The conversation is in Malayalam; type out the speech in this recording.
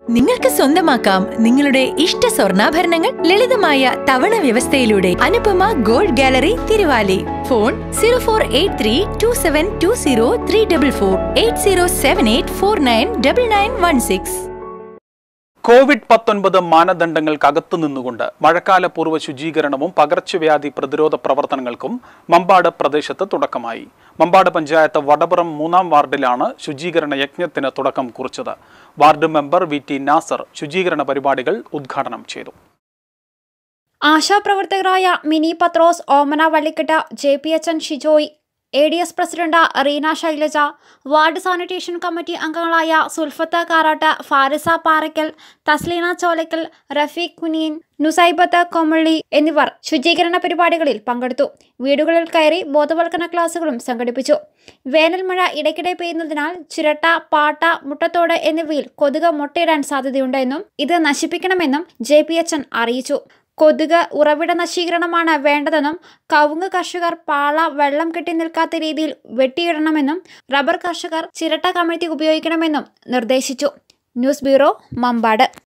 നിങ്ങൾക്ക് സ്വന്തമാക്കാം നിങ്ങളുടെ ഇഷ്ട സ്വർണ്ണാഭരണങ്ങൾ ലളിതമായ തവണ വ്യവസ്ഥയിലൂടെ Anupama gold gallery Thiruvali phone zero four eight three two seven two zero three double four eight zero seven eight four nine double nine one six Covid പത്തൊൻപത് മാനദണ്ഡങ്ങൾക്കകത്തു നിന്നുകൊണ്ട് മഴക്കാല പൂർവ്വ ശുചീകരണവും പകർച്ചവ്യാധി പ്രതിരോധ പ്രവർത്തനങ്ങൾക്കും മമ്പാട് പ്രദേശത്ത് തുടക്കമായി മമ്പാട് പഞ്ചായത്ത് വടപുറം മൂന്നാം വാർഡിലാണ് ശുചീകരണ യജ്ഞത്തിന് തുടക്കം കുറിച്ചത് ward member V T Nasar ശുചീകരണ പരിപാടികൾ ഉദ്ഘാടനം ചെയ്തു ആശാപ്രവർത്തകരായ Mini Pathros Omana Vallikkettu J P H N Shijoy A D S president Reena Shailaja ward sanitation committee അംഗങ്ങളായ സുൽഫത്ത കാറാട്ട് ഫാരിസ പാറയ്ക്കൽ തസ്ലീന ചോലക്കൽ റഫീഖ് കുനിയൻ നുസൈബത്ത് കൊമള്ളി എന്നിവർ ശുചീകരണ പരിപാടികളിൽ പങ്കെടുത്തു വീടുകളിൽ കയറി ബോധവൽക്കരണ ക്ലാസുകളും സംഘടിപ്പിച്ചു വേനൽ മഴ ഇടയ്ക്കിടെ പെയ്യുന്നതിനാൽ ചിരട്ട പാട്ട മുട്ടത്തോട് എന്നിവയിൽ കൊതുക് മുട്ടയിടാൻ സാധ്യതയുണ്ടെന്നും ഇത് നശിപ്പിക്കണമെന്നും ജെ പി എച്ച് എൻ അറിയിച്ചു കൊതുക് ഉറവിട നശീകരണമാണ് വേണ്ടതെന്നും കവുങ്ങ് കർഷകർ പാള വെള്ളം കെട്ടി നിൽക്കാത്ത രീതിയിൽ വെട്ടിയിടണമെന്നും റബ്ബർ കർഷകർ ചിരട്ട കമഴ്ത്തി ഉപയോഗിക്കണമെന്നും നിർദ്ദേശിച്ചു ന്യൂസ് ബ്യൂറോ മമ്പാട്